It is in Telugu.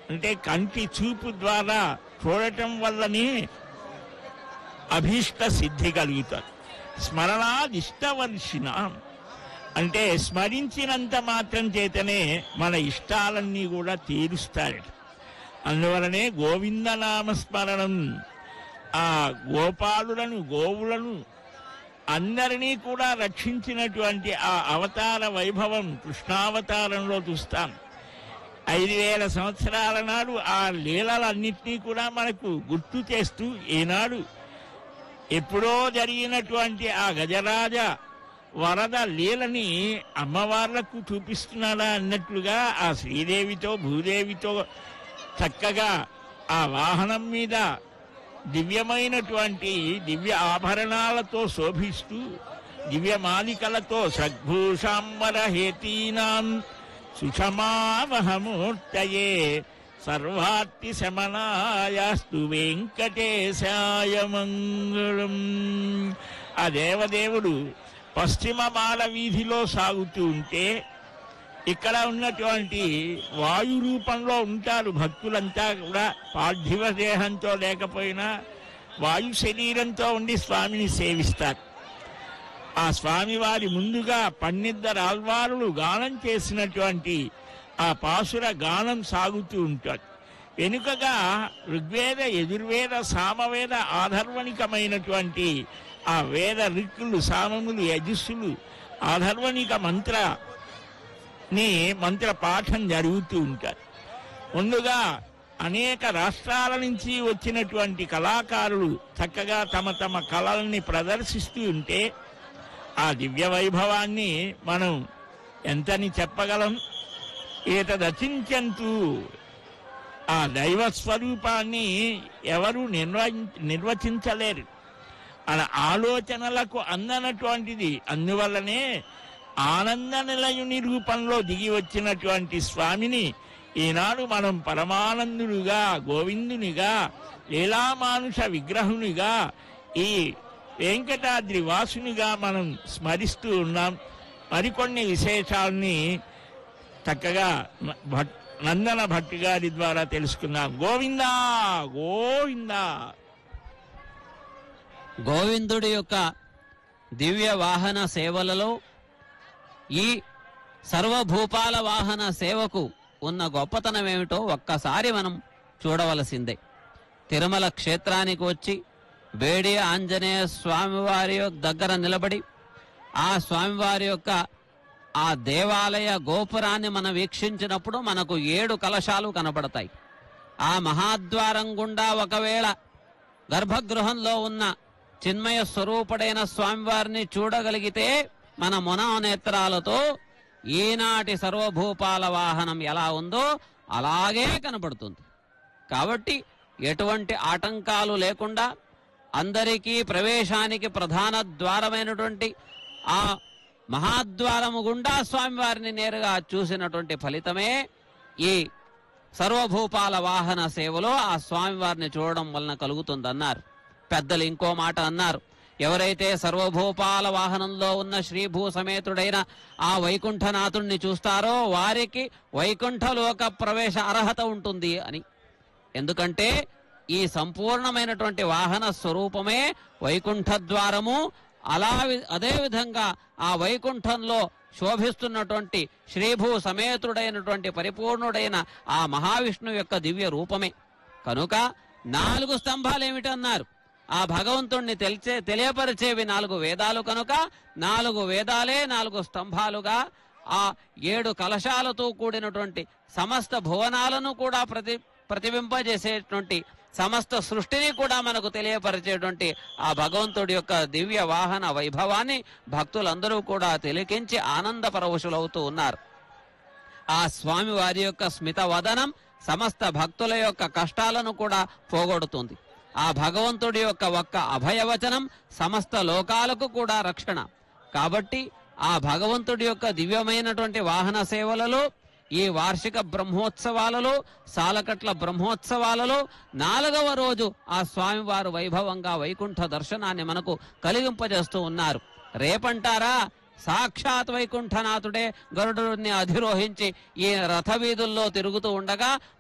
అంటే కంటి చూపు ద్వారా చూడటం వల్లనే అభీష్ట సిద్ధి కలుగుతారు స్మరణాదిష్టవర్షిణ అంటే స్మరించినంత మాత్రం చేతనే మన ఇష్టాలన్నీ కూడా తీరుస్తారట అందువలనే గోవిందనామ స్మరణం ఆ గోపాలులను గోవులను అందరినీ కూడా రక్షించినటువంటి ఆ అవతార వైభవం కృష్ణావతారంలో చూస్తాం ఐదు వేల సంవత్సరాల నాడు ఆ లీలలన్నింటినీ కూడా మనకు గుర్తు చేస్తూ ఈనాడు ఎప్పుడో జరిగినటువంటి ఆ గజరాజ వరద లీలని అమ్మవార్లకు చూపిస్తున్నాడా అన్నట్లుగా ఆ శ్రీదేవితో భూదేవితో చక్కగా ఆ వాహనం మీద దివ్యమైనటువంటి దివ్య ఆభరణాలతో శోభిస్తూ దివ్య మాలికలతో సద్భూషాంబర హేతీనాం సుషమావహమూర్తయే సర్వార్తి శమనాయాస్తు వెంకటేశాయ మంగళం ఆ దేవదేవుడు పశ్చిమ మాల వీధిలో సాగుతూ ఉంటే ఇక్కడ ఉన్నటువంటి వాయు రూపంలో ఉంటారు భక్తులంతా కూడా పార్థివ దేహంతో లేకపోయినా వాయు శరీరంతో ఉండి స్వామిని సేవిస్తారు ఆ స్వామివారి ముందుగా పన్నిద్దరు ఆల్వారులు గానం చేసినటువంటి ఆ పాసుర గానం సాగుతూ ఉంటాడు వెనుకగా ఋగ్వేద యజుర్వేద సామవేద ఆధర్వణికమైనటువంటి ఆ వేద రిక్కులు సామములు యజుస్సులు ఆధర్వణిక మంత్ర ని మంత్ర పాఠం జరుగుతూ ఉంటారు ముందుగా అనేక రాష్ట్రాల నుంచి వచ్చినటువంటి కళాకారులు చక్కగా తమ తమ కళల్ని ప్రదర్శిస్తూ ఉంటే ఆ దివ్య వైభవాన్ని మనం ఎంతని చెప్పగలం ఏతదచించంతు ఆ దైవ స్వరూపాన్ని ఎవరు నిర్వ నిర్వచించలేరు మన ఆలోచనలకు అందనటువంటిది అందువల్లనే ఆనంద నిలయుని రూపంలో దిగి వచ్చినటువంటి స్వామిని ఈనాడు మనం పరమానందుడుగా గోవిందునిగా లీలామానుష విగ్రహునిగా ఈ వెంకటాద్రి వాసునిగా మనం స్మరిస్తూ ఉన్నాం మరికొన్ని విశేషాల్ని చక్కగా న- భట్ నందన భట్ గారి ద్వారా తెలుసుకున్నాం గోవిందా గోవిందా గోవిందుడి యొక్క దివ్య వాహన సేవలలో ఈ సర్వభూపాల వాహన సేవకు ఉన్న గొప్పతనం ఏమిటో ఒక్కసారి మనం చూడవలసిందే తిరుమల క్షేత్రానికి వచ్చి వేడి ఆంజనేయ స్వామివారి యొక్క దగ్గర నిలబడి ఆ స్వామివారి యొక్క ఆ దేవాలయ గోపురాన్ని మనం వీక్షించినప్పుడు మనకు ఏడు కలశాలు కనబడతాయి ఆ మహాద్వారం గుండా ఒకవేళ గర్భగృహంలో ఉన్న చిన్మయ స్వరూపుడైన స్వామివారిని చూడగలిగితే మన మనోనేత్రాలతో ఈనాటి సర్వభూపాల వాహనం ఎలా ఉందో అలాగే కనబడుతుంది కాబట్టి ఎటువంటి ఆటంకాలు లేకుండా అందరికీ ప్రవేశానికి ప్రధాన ద్వారమైనటువంటి ఆ మహాద్వారము గుండా స్వామివారిని నేరుగా చూసినటువంటి ఫలితమే ఈ సర్వభూపాల వాహన సేవలో ఆ స్వామివారిని చూడడం వలన కలుగుతుందన్నారు పెద్దలు ఇంకో మాట అన్నారు ఎవరైతే సర్వభూపాల వాహనంలో ఉన్న శ్రీభూ సమేతుడైన ఆ వైకుంఠనాథుణ్ణి చూస్తారో వారికి వైకుంఠలోక ప్రవేశ అర్హత ఉంటుంది అని ఎందుకంటే ఈ సంపూర్ణమైనటువంటి వాహన స్వరూపమే వైకుంఠ ద్వారము అలా వి- అదే విధంగా ఆ వైకుంఠంలో శోభిస్తున్నటువంటి శ్రీభూ సమేతుడైనటువంటి పరిపూర్ణుడైన ఆ మహావిష్ణువు యొక్క దివ్య రూపమే కనుక నాలుగు స్తంభాలు ఏమిటన్నారు ఆ భగవంతుణ్ణి తెలిచే తెలియపరిచేవి నాలుగు వేదాలు కనుక నాలుగు వేదాలే నాలుగు స్తంభాలుగా ఆ ఏడు కలశాలతో కూడినటువంటి సమస్త భువనాలను కూడా ప్రతి ప్రతిబింబజేసేటువంటి సమస్త సృష్టిని కూడా మనకు తెలియపరిచేటువంటి ఆ భగవంతుడి యొక్క దివ్య వాహన వైభవాన్ని భక్తులందరూ కూడా తిలకించి ఆనంద పరవశులవుతూ ఉన్నారు ఆ స్వామి వారి యొక్క స్మిత వదనం సమస్త భక్తుల యొక్క కష్టాలను కూడా పోగొడుతుంది ఆ భగవంతుడి యొక్క ఒక్క అభయవచనం సమస్త లోకాలకు కూడా రక్షణ కాబట్టి ఆ భగవంతుడి యొక్క దివ్యమైనటువంటి వాహన సేవలలో ఈ వార్షిక బ్రహ్మోత్సవాలలో సాలకట్ల బ్రహ్మోత్సవాలలో నాలుగవ రోజు ఆ స్వామివారు వైభవంగా వైకుంఠ దర్శనాన్ని మనకు కలిగింపజేస్తూ ఉన్నారు రేపంటారా సాక్షాత్ వైకుంఠనాథుడే గరుడుని అధిరోహించి ఈ రథ వీధుల్లో తిరుగుతూ ఉండగా